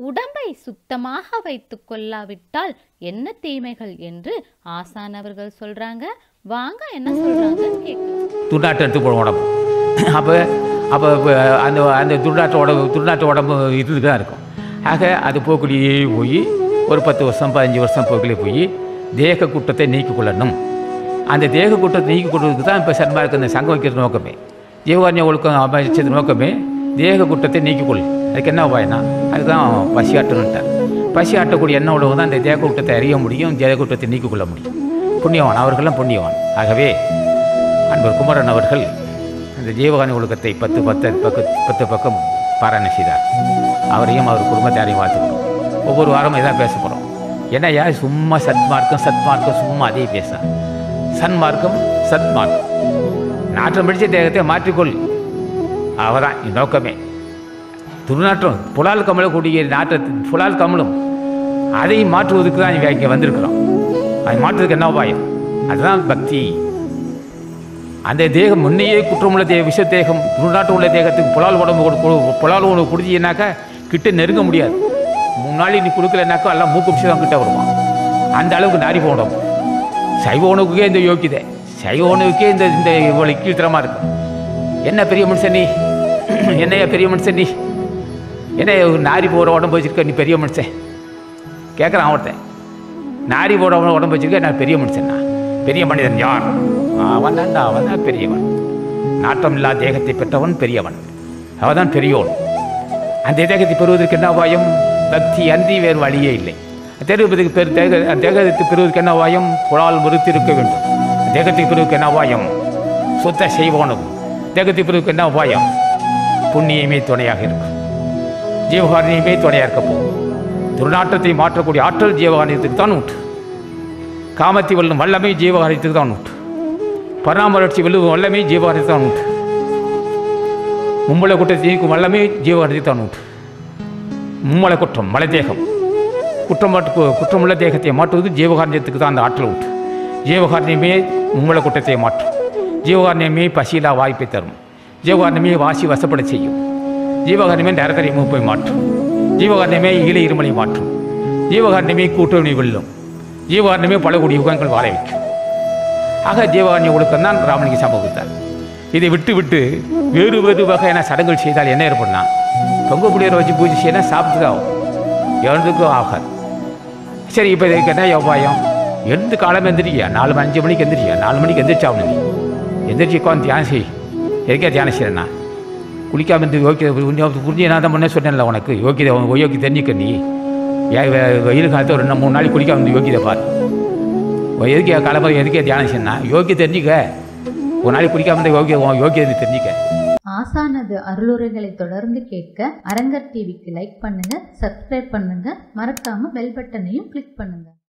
உடம்பை சுத்தமாக வைத்துக் கொள்ளாவிட்டால் என்ன தீமைகள் என்று ஆசான் அவர்கள் சொல்றாங்க வாங்க என்ன சொல்றாங்கன்னு கேட்கலாம் துண்டாட்டம் எடுத்து போடும் உடம்பு அப்போ அப்போ அந்த அந்த துண்டாட்ட உடம்பு துண்டாட்ட உடம்பு இதுக்கு தான் இருக்கும் ஆக அது போக்குள்ளேயே போய் ஒரு பத்து வருஷம் பதினஞ்சு வருஷம் போக்கிலே போய் தேக கூட்டத்தை நீக்கிக் கொள்ளணும் அந்த தேக கூட்டத்தை நீக்கிக் கொள்வதற்கு தான் இப்போ சன்மார்க்க இந்த சங்கம் வைக்கிறது நோக்கமே ஜீவகாரண்ய ஒழுக்கம் அமைச்சது நோக்கமே தேக கூட்டத்தை நீக்கிக் கொள் அதுக்கு என்ன உபாயம்னா அதுதான் பசி ஆட்டணுன்ட்டார் பசி ஆட்டக்கூடிய எண்ண உழவு தான் அந்த தேக கூட்டத்தை அறிய முடியும் தேக கூட்டத்தை நீக்கிக் கொள்ள முடியும் புண்ணியவான் அவர்கள்லாம் புண்ணியவான் ஆகவே அன்பர் குமரன் அவர்கள் அந்த ஜீவகாணி ஒழுக்கத்தை பத்து பத்து பக்க பத்து பக்கம் பாராயணம் செய்தார் அவரையும் அவர் குடும்பத்தாரையும் வாழ்த்துக்கிறோம் ஒவ்வொரு வாரமும் இதான் பேச போகிறோம் ஏன்னா யார் சும்மா சத்மார்க்கம் சத்மார்க்கம் சும்மா அதே பேச சன்மார்க்கம் சத்மார்க்கம் நாற்றம் பிடிச்ச தேகத்தை மாற்றிக்கொள் அவதான் என் நோக்கமே துர்நாற்றம் புலால் கமலக்கூடிய நாற்றத்தை புலால் கமலும் அதை மாற்றுவதற்கு தான் இங்க இங்கே வந்திருக்கிறோம் அதை மாற்றுறதுக்கு என்ன உபாயம் அதுதான் பக்தி அந்த தேகம் முன்னையே குற்றமுள்ள தே விஷ தேகம் துர்நாற்றம் உள்ள தேகத்துக்கு புலால் உடம்பு கொடு- கொடு- புலால் உணவு குடிச்சினாக்கா கிட்ட நெருங்க முடியாது முன்னாடி நீ கொடுக்கலனாக்கா எல்லாம் மூக்கு பிடிச்சி தான் கிட்ட வருவான் அந்த அளவுக்கு நாரி போடும் சைவ உணவுக்கே இந்த யோக்கியதை சைவ உணவுக்கே இந்த இந்த இவ்வளோ கீழ்த்தரமாக இருக்கும் என்ன பெரிய மனுஷன் நீ என்னையா பெரிய மனுஷன் நீ என்ன நாரி போகிற உடம்பு வச்சிருக்க நீ பெரிய மனுஷன் கேட்குறான் ஒருத்தன் நாரி போட உடம்பு வச்சிருக்க நான் பெரிய மனுஷனா பெரிய மனிதன் யார் அவன் தான்டா அவன் தான் பெரியவன் நாட்டம் இல்லா தேகத்தை பெற்றவன் பெரியவன் அவன் தான் பெரியோன் அந்த தேகத்தை பெறுவதற்கு என்ன உபாயம் பக்தி அன்றி வேறு வழியே இல்லை தெரிவதற்கு பெரு தேக அந்த தேகத்தை பெறுவதற்கு என்ன உபாயம் குழால் மறுத்து இருக்க வேண்டும் தேகத்தை பெறுவதற்கு என்ன உபாயம் சுத்த செய்வோனும் தேகத்தை பெறுவதற்கு என்ன உபாயம் புண்ணியமே துணையாக இருக்கும் ஜீவகாரணியமே துணையாக இருக்க போகும் துர்நாற்றத்தை மாற்றக்கூடிய ஆற்றல் ஜீவகாரியத்துக்கு தான் உண்டு காமத்தை வெல்லும் வல்லமை ஜீவகாரியத்துக்கு தான் உண்டு பராமரிச்சி வெல்லும் வல்லமை ஜீவகாரியத்துக்கு தான் உண்டு மும்மலை குற்றத்தை நீக்கும் வல்லமை ஜீவகாரியத்துக்கு தான் உண்டு மும்மலை குற்றம் மலை தேகம் குற்றம் மாட்டு குற்றமுள்ள தேகத்தை மாற்றுவது ஜீவகாரியத்துக்கு தான் அந்த ஆற்றல் உண்டு ஜீவகாரணியமே மும்மலை குற்றத்தை மாற்றும் ஜீவகாரணியமே பசியிலா வாய்ப்பை தரும் ஜீவகாரணியமே வாசி வசப்பட செய்யும் ஜீவகாரணியமே நரகரை மூப்பை மாற்றும் ஜீவகாரணியமே ஈழ இருமலை மாற்றும் ஜீவகாரணியமே கூட்டணி வெல்லும் ஜீவகாரணியமே பல கோடி யுகங்கள் வாழ வைக்கும் ஆக ஜீவகாரணிய ஒழுக்கம் தான் ராமலிங்க சம்பவித்தார் இதை விட்டு விட்டு வேறு வேறு வகையான சடங்குகள் செய்தால் என்ன ஏற்படும்னா பொங்க புளியரை வச்சு பூஜை செய்யணும் சாப்பிட்டு ஆகும் எழுந்துக்கும் ஆகாது சரி இப்போ இதுக்கு என்ன உபாயம் எழுந்து காலம் எந்திரிக்கியா நாலு மணி, அஞ்சு மணிக்கு எந்திரிக்கியா நாலு மணிக்கு எந்திரிச்சாகணும் நீ எந்திரிச்சு உட்காந்து தியானம் செய் எதுக்கே தியானம் செய்யறேன்னா குளிக்காம இருந்து யோக்கிய புரிஞ்சு நான் தான் முன்னே சொன்னேன்ல உனக்கு யோக்கியதை யோக்கி தெரிஞ்சுக்க நீ ஏன் வெ- வெயில் காலத்தில் ஒரு ரெண்டு மூணு நாளைக்கு குளிக்காம இருந்து யோக்கியதை பாரு உன் எதுக்கே காலம்பரம் எதுக்கே தியானம் செய்யணும் யோக்கிய தெரிஞ்சுக்க ஒரு நாளைக்கு குளிக்காம இருந்த யோக்கிய உன் யோக்கியதை தெரிஞ்சுக்க ஆசானது அருளுரைகளை தொடர்ந்து கேட்க அரங்கர் டிவிக்கு லைக் பண்ணுங்க சப்ஸ்கிரைப் பண்ணுங்க மறக்காம பெல் பட்டனையும் கிளிக் பண்ணுங்க